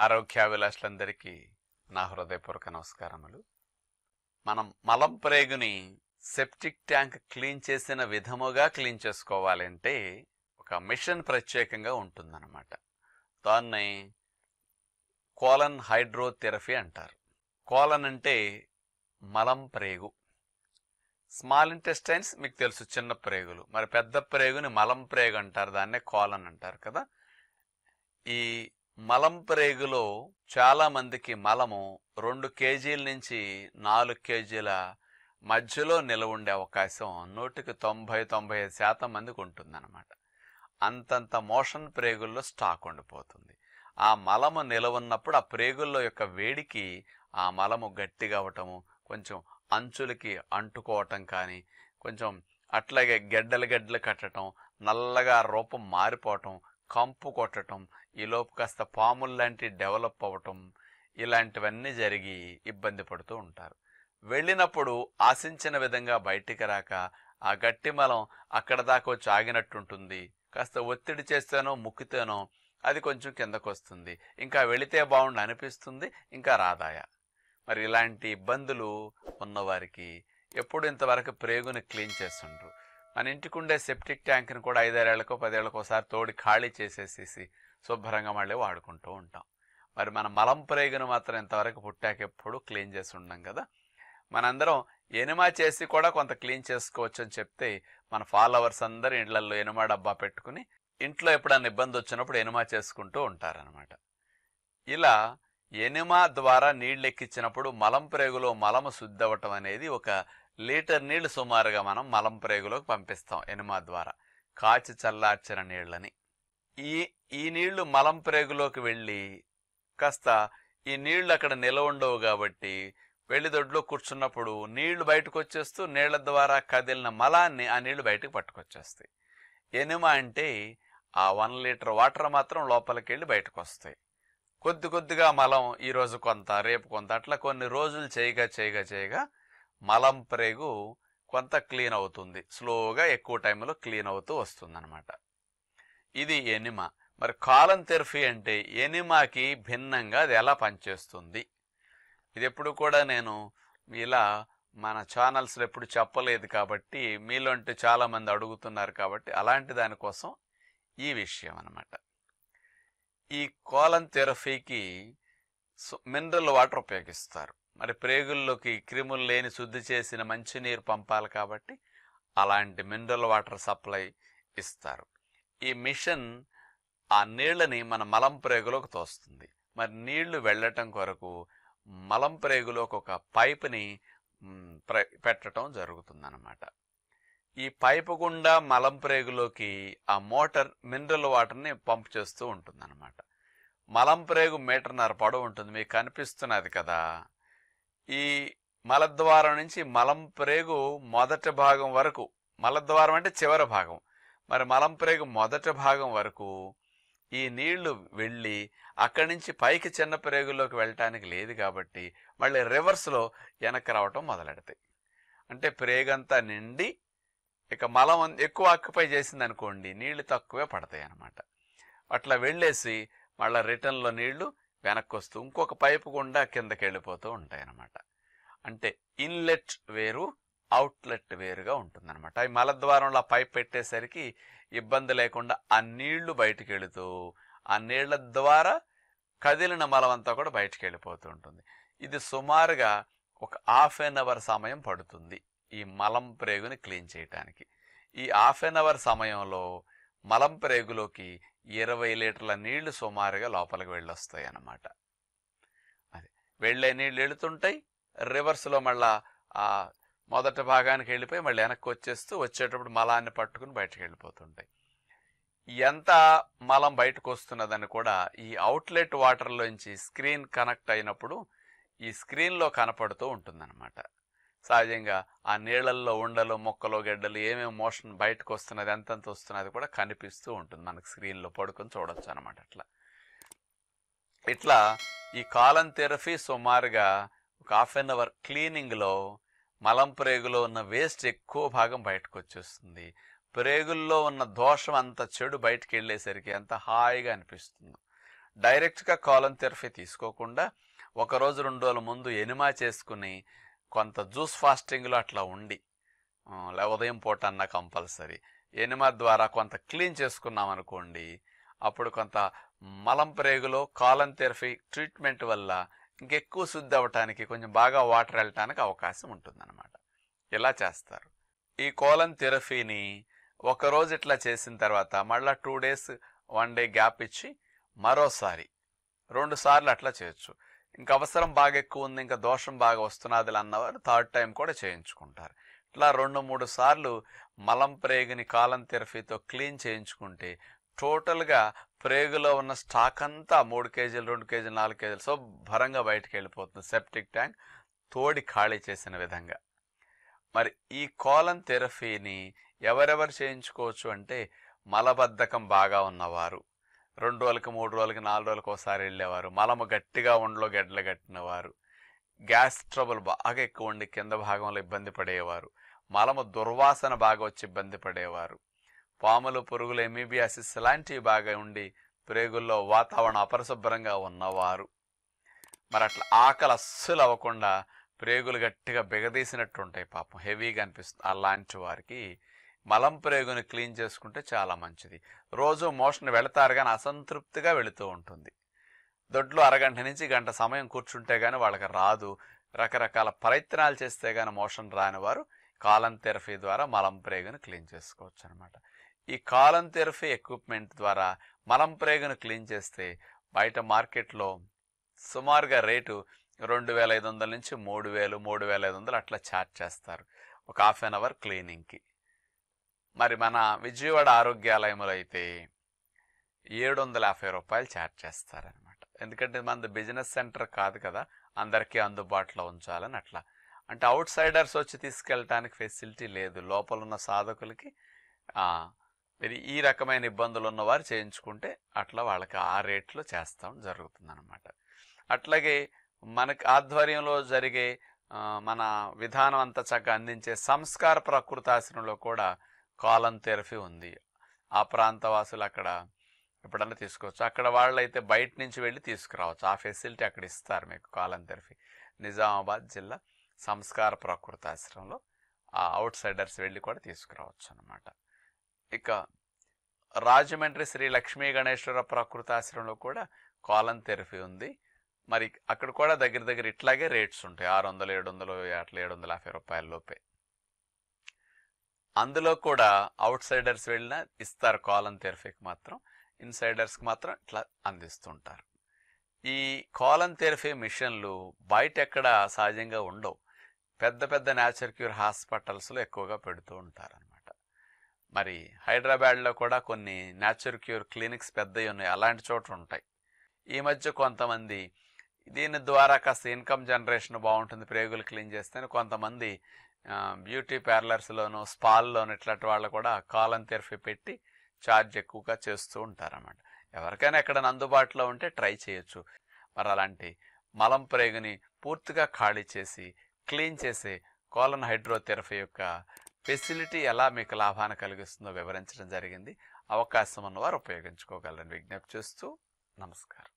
ఆరోగ్యాభిలాషులందరికీ నా హృదయపూర్వక నమస్కారములు మనం మలం ప్రేగుని సెప్టిక్ ట్యాంక్ క్లీన్ చేసిన విధముగా క్లీన్ చేసుకోవాలంటే ఒక మిషన్ ప్రత్యేకంగా ఉంటుందన్నమాట దాన్ని కోలన్ హైడ్రోథెరపీ అంటారు కోలన్ అంటే మలం ప్రేగు స్మాల్ ఇంటెస్టైన్స్ మీకు తెలుసు చిన్న ప్రేగులు మరి పెద్ద ప్రేగుని మలం ప్రేగు అంటారు దాన్నే కోలన్ అంటారు కదా ఈ మలం ప్రేగులో చాలా మందికి మలము రెండు కేజీల నుంచి నాలుగు కేజీల మధ్యలో నిలవ ఉండే అవకాశం నూటికి తొంభై తొంభై ఐదు శాతం మందికి ఉంటుందన్నమాట అంతంత మోషన్ ప్రేగుల్లో స్టాక్ ఉండిపోతుంది ఆ మలము నిలవున్నప్పుడు ఆ ప్రేగుల్లో యొక్క వేడికి ఆ మలము గట్టిగా అవటము కొంచెం అంచులకి అంటుకోవటం కానీ కొంచెం అట్లాగే గెడ్డలు గెడ్డలు కట్టడం నల్లగా రూపం మారిపోవటం కంపు కొట్టడం ఈలోపు కాస్త పాములు లాంటి డెవలప్ అవ్వటం ఇలాంటివన్నీ జరిగి ఇబ్బంది పడుతూ ఉంటారు వెళ్ళినప్పుడు ఆశించిన విధంగా బయటికి రాక ఆ గట్టి మలం అక్కడ దాకా వచ్చి ఆగినట్టుంటుంది కాస్త ఒత్తిడి చేస్తేనో ముక్కితేనో అది కొంచెం కిందకు వస్తుంది ఇంకా వెళితే బాగుండు అనిపిస్తుంది ఇంకా రాదాయ మరి ఇలాంటి ఇబ్బందులు ఉన్నవారికి ఎప్పుడు ఇంతవరకు ప్రేగుని క్లీన్ చేస్తుండ్రు మన ఇంటికి ఉండే సెప్టిక్ ట్యాంక్ని కూడా ఐదారేళ్లకో పదేళ్లకో ఒకసారి తోడి ఖాళీ చేసేసేసి శుభ్రంగా మళ్ళీ వాడుకుంటూ ఉంటాం మరి మన మలం ప్రేగును మాత్రం ఇంతవరకు పుట్టాక ఎప్పుడు క్లీన్ చేసి ఉండం కదా మనందరం ఎనిమా చేసి కూడా కొంత క్లీన్ చేసుకోవచ్చు అని చెప్తే మన ఫాలోవర్స్ అందరూ ఇళ్లలో ఎనిమా డబ్బా పెట్టుకుని ఇంట్లో ఎప్పుడన్నా ఇబ్బంది వచ్చినప్పుడు ఎనిమా చేసుకుంటూ ఉంటారనమాట ఇలా ఎనిమా ద్వారా నీళ్ళు ఎక్కించినప్పుడు మలం ప్రేగులో మలము శుద్ధి అవ్వటం అనేది ఒక లీటర్ నీళ్లు సుమారుగా మనం మలం ప్రేగులోకి పంపిస్తాం ఎనిమా ద్వారా కాచి చల్లార్చిన నీళ్ళని ఈ ఈ నీళ్లు మలం ప్రేగులోకి వెళ్ళి కాస్త ఈ నీళ్లు అక్కడ నిలవ ఉండవు కాబట్టి వెళ్ళి దొడ్లో కూర్చున్నప్పుడు నీళ్లు బయటకు వచ్చేస్తూ నీళ్ల ద్వారా కదిలిన మలాన్ని ఆ నీళ్లు బయటకు పట్టుకొచ్చేస్తాయి ఎనిమా అంటే ఆ వన్ లీటర్ వాటర్ మాత్రం లోపలికి వెళ్ళి బయటకు వస్తాయి కొద్ది కొద్దిగా మలం ఈరోజు కొంత రేపు కొంత అట్లా కొన్ని రోజులు చేయగా చేయగా చేయగా మలం ప్రేగు కొంత క్లీన్ అవుతుంది స్లోగా ఎక్కువ టైంలో క్లీన్ అవుతూ వస్తుందన్నమాట ఇది ఎనిమా మరి కాలం థెరపీ అంటే ఎనిమాకి భిన్నంగా అది ఎలా పనిచేస్తుంది ఇది ఎప్పుడు కూడా నేను ఇలా మన ఛానల్స్లో ఎప్పుడు చెప్పలేదు కాబట్టి మీలోంటి చాలామంది అడుగుతున్నారు కాబట్టి అలాంటి దానికోసం ఈ విషయం అన్నమాట ఈ కోలన్ థెరపీకి మినరల్ వాటర్ ఉపయోగిస్తారు మరి ప్రేగుల్లోకి క్రిములు లేని శుద్ధి చేసిన మంచినీరు పంపాలి కాబట్టి అలాంటి మినరల్ వాటర్ సప్లై ఇస్తారు ఈ మిషన్ ఆ నీళ్ళని మన మలం ప్రేగులోకి తోస్తుంది మరి నీళ్లు వెళ్ళటం కొరకు మలం ప్రేగులోకి ఒక పైపుని మ్, ప్ర- పెట్టడం జరుగుతుందన్నమాట ఈ పైపు గుండా మలం ప్రేగులోకి ఆ మోటార్ మినరల్ వాటర్ని పంప్ చేస్తూ ఉంటుందన్నమాట మలం ప్రేగు మీటర్న్నర పొడవు ఉంటుంది మీకు కనిపిస్తున్నది కదా ఈ మలద్వారం నుంచి మలం ప్రేగు మొదటి భాగం వరకు మలద్వారం అంటే చివరి భాగం మరి మలం ప్రేగు మొదటి భాగం వరకు ఈ నీళ్లు వెళ్ళి అక్కడి నుంచి పైకి చిన్న ప్రేగులోకి వెళ్ళటానికి లేదు కాబట్టి మళ్ళీ రివర్స్లో వెనక్కి రావటం మొదలెడతాయి అంటే ప్రేగంతా నిండి ఇక మలం అన్- ఎక్కువ ఆక్యుపై చేసింది అనుకోండి నీళ్లు తక్కువే పడతాయి అన్నమాట అట్లా వెళ్ళేసి మళ్ళీ రిటర్న్లో నీళ్లు వెనక్కి వస్తూ ఇంకొక పైపు గుండా కిందకి వెళ్ళిపోతూ ఉంటాయి అన్నమాట అంటే ఇన్లెట్ వేరు అవుట్లెట్ వేరుగా ఉంటుందన్నమాట ఈ మలద్వారంలో ఆ పైప్ పెట్టేసరికి ఇబ్బంది లేకుండా ఆ నీళ్లు బయటికి వెళుతూ ఆ నీళ్ల ద్వారా కదిలిన మలం అంతా కూడా బయటికి వెళ్ళిపోతూ ఉంటుంది ఇది సుమారుగా ఒక హాఫ్ ఎన్ అవర్ సమయం పడుతుంది ఈ మలం ప్రేగుని క్లీన్ చేయటానికి ఈ హాఫ్ ఎన్ అవర్ సమయంలో మలం ప్రేగులోకి ఇరవై లీటర్ల నీళ్లు సుమారుగా లోపలికి వెళ్ళొస్తాయి అన్నమాట అది వెళ్ళే నీళ్లు వెళుతుంటాయి రివర్స్లో మళ్ళా ఆ మొదటి భాగానికి వెళ్ళిపోయి మళ్ళీ వెనక్కి వచ్చేస్తూ వచ్చేటప్పుడు మలాన్ని పట్టుకుని బయటకు వెళ్ళిపోతుంటాయి ఎంత మలం బయటకు వస్తున్నదని కూడా ఈ అవుట్లెట్ వాటర్లోంచి స్క్రీన్ కనెక్ట్ అయినప్పుడు ఈ స్క్రీన్లో కనపడుతూ ఉంటుందన్నమాట సహజంగా ఆ నీళ్ళల్లో ఉండలు మొక్కలు గెడ్డలు ఏమేమి మోషన్ బయటకు వస్తున్నది ఎంతెంత వస్తున్నది కూడా కనిపిస్తూ ఉంటుంది మనకు స్క్రీన్లో పడుకొని చూడొచ్చు అనమాట అట్లా ఇట్లా ఈ కాలం థెరపీ సుమారుగా ఒక హాఫ్ అన్ అవర్ క్లీనింగ్లో మలం ప్రేగులో ఉన్న వేస్ట్ ఎక్కువ భాగం బయటకు వచ్చేస్తుంది ప్రేగుల్లో ఉన్న దోషం అంత చెడు బయటికి వెళ్ళేసరికి ఎంత హాయిగా అనిపిస్తుంది డైరెక్ట్గా కాలం థెరపీ తీసుకోకుండా ఒక రోజు రెండు రోజుల ముందు ఎనిమా చేసుకుని కొంత జ్యూస్ ఫాస్టింగ్లో అట్లా ఉండి ఆ, లే ఉదయం పూట అన్న కంపల్సరీ ఎనిమా ద్వారా కొంత క్లీన్ చేసుకున్నాం అనుకోండి అప్పుడు కొంత మలం ప్రేగులో కాలం థెరపీ ట్రీట్మెంట్ వల్ల ఇంకెక్కువ శుద్ధి అవ్వటానికి కొంచెం బాగా వాటర్ వెళ్ళటానికి అవకాశం ఉంటుందన్నమాట ఇలా చేస్తారు ఈ కోలన్ థెరపీని ఒక రోజు ఇట్లా చేసిన తర్వాత మళ్ళీ two days one day gap ఇచ్చి మరోసారి రెండు సార్లు అట్లా చేయొచ్చు ఇంకా అవసరం బాగా ఎక్కువ ఉంది ఇంకా దోషం బాగా వస్తున్నది అన్నవారు థర్డ్ టైం కూడా చేయించుకుంటారు ఇట్లా రెండు మూడు సార్లు మలం ప్రేగుని కాలం థెరపీతో క్లీన్ చేయించుకుంటే టోటల్గా ప్రేగులో ఉన్న స్టాక్ అంతా మూడు కేజీలు రెండు కేజీలు నాలుగు కేజీలు శుభ్రంగా బయటికి వెళ్ళిపోతుంది సెప్టిక్ ట్యాంక్ తోడి ఖాళీ చేసిన విధంగా మరి ఈ కోలం థెరపీని ఎవరెవరు చేయించుకోవచ్చు అంటే మలబద్ధకం బాగా ఉన్నవారు రెండు రోజులకి మూడు రోజులకి నాలుగు రోజులకి ఒకసారి వెళ్ళేవారు మలము గట్టిగా ఒంట్లో గడ్డలు కట్టినవారు గ్యాస్ ట్రబుల్ బాగా ఎక్కువ ఉండి కింద భాగంలో ఇబ్బంది పడేవారు మలము దుర్వాసన బాగా వచ్చి ఇబ్బంది పడేవారు పాములు పురుగులు ఎమీబియాసిస్ లాంటివి బాగా ఉండి ప్రేగుల్లో వాతావరణం అపరిశుభ్రంగా ఉన్నవారు మరి అట్లా ఆకలి అస్సలు అవ్వకుండా ప్రేగులు గట్టిగా బిగదీసినట్టు ఉంటాయి పాపం హెవీగా అనిపిస్తుంది అలాంటి వారికి మలం ప్రేగుని క్లీన్ చేసుకుంటే చాలా మంచిది రోజు మోషన్ వెళతారు కానీ అసంతృప్తిగా వెళుతూ ఉంటుంది దొడ్లో అరగంట నుంచి గంట సమయం కూర్చుంటే కానీ వాళ్ళకి రాదు రకరకాల ప్రయత్నాలు చేస్తే కానీ మోషన్ రాని వారు కాలం థెరపీ ద్వారా మలం ప్రేగును క్లీన్ చేసుకోవచ్చు అనమాట ఈ కాలం థెరపీ ఎక్విప్మెంట్ ద్వారా మలం ప్రేగును క్లీన్ చేస్తే బయట మార్కెట్లో సుమారుగా రేటు రెండు వేల ఐదు వందల నుంచి మూడు వేలు మూడు వేల ఐదు వందలు అట్లా ఛార్జ్ చేస్తారు ఒక హాఫ్ అన్ అవర్ క్లీనింగ్కి మరి మన విజయవాడ ఆరోగ్యాలయంలో అయితే ఏడు వందల యాభై రూపాయలు ఛార్జ్ చేస్తారనమాట ఎందుకంటే మనది బిజినెస్ సెంటర్ కాదు కదా అందరికీ అందుబాటులో ఉంచాలని అట్లా అంటే అవుట్ సైడర్స్ వచ్చి తీసుకెళ్ళటానికి ఫెసిలిటీ లేదు లోపల ఉన్న సాధకులకి ఆ, మరి ఈ రకమైన ఇబ్బందులు ఉన్నవారు చేయించుకుంటే అట్లా వాళ్ళకి ఆ రేట్లో చేస్తాం జరుగుతుందన్నమాట అట్లాగే మనకి ఆధ్వర్యంలో జరిగే ఆ, మన విధానం అంతా చక్కగా అందించే సంస్కార ప్రకృతాశ్రమంలో కూడా కాలం థెరపీ ఉంది ఆ ప్రాంత వాసులు అక్కడ ఎప్పుడన్నా తీసుకోవచ్చు అక్కడ వాళ్ళైతే బయట నుంచి వెళ్ళి తీసుకురావచ్చు ఆ ఫెసిలిటీ అక్కడ ఇస్తారు మీకు కాలం థెరపీ నిజామాబాద్ జిల్లా సంస్కార ప్రకృతాశ్రమంలో ఆ అవుట్ సైడర్స్ వెళ్ళి కూడా తీసుకురావచ్చు అనమాట ఇక రాజమండ్రి శ్రీ లక్ష్మీ గణేశ్వర ప్రకృతాశ్రమంలో కూడా కాలం థెరపీ ఉంది మరి అక్కడ కూడా దగ్గర దగ్గర ఇట్లాగే రేట్స్ ఉంటాయి ఆరు వందలు ఏడు వందలు అట్లా ఏడు వందల యాభై రూపాయల లోపే అందులో కూడా అవుట్ సైడర్స్ వెళ్ళినా ఇస్తారు కాలం థెరపీకి మాత్రం ఇన్సైడర్స్కి మాత్రం ఇట్లా అందిస్తుంటారు ఈ కాలం థెరపీ మిషన్లు బయట ఎక్కడ సహజంగా ఉండవు పెద్ద పెద్ద న్యాచురల్ క్యూర్ హాస్పిటల్స్లో ఎక్కువగా పెడుతూ ఉంటారనమాట మరి హైదరాబాద్లో కూడా కొన్ని న్యాచురల్ క్యూర్ క్లినిక్స్ పెద్దవి ఉన్నాయి అలాంటి చోట్ల ఉంటాయి ఈ మధ్య కొంతమంది దీని ద్వారా కాస్త ఇన్కమ్ జనరేషన్ బాగుంటుంది ప్రేగులు క్లీన్ చేస్తే కొంతమంది ఆ, బ్యూటీ పార్లర్స్లోను స్పాల్లోను ఇట్లాంటి వాళ్ళు కూడా కాలం థెరపీ పెట్టి ఛార్జ్ ఎక్కువగా చేస్తూ ఉంటారన్నమాట ఎవరికైనా ఎక్కడ అందుబాటులో ఉంటే ట్రై చేయొచ్చు మరి అలాంటి మలం ప్రేగుని పూర్తిగా ఖాళీ చేసి క్లీన్ చేసే కోలన్ హైడ్రోథెరపీ యొక్క ఫెసిలిటీ ఎలా మీకు లాభాన్ని కలిగిస్తుందో వివరించడం జరిగింది అవకాశం ఉన్నవారు ఉపయోగించుకోగలరని విజ్ఞప్తి చేస్తూ నమస్కారం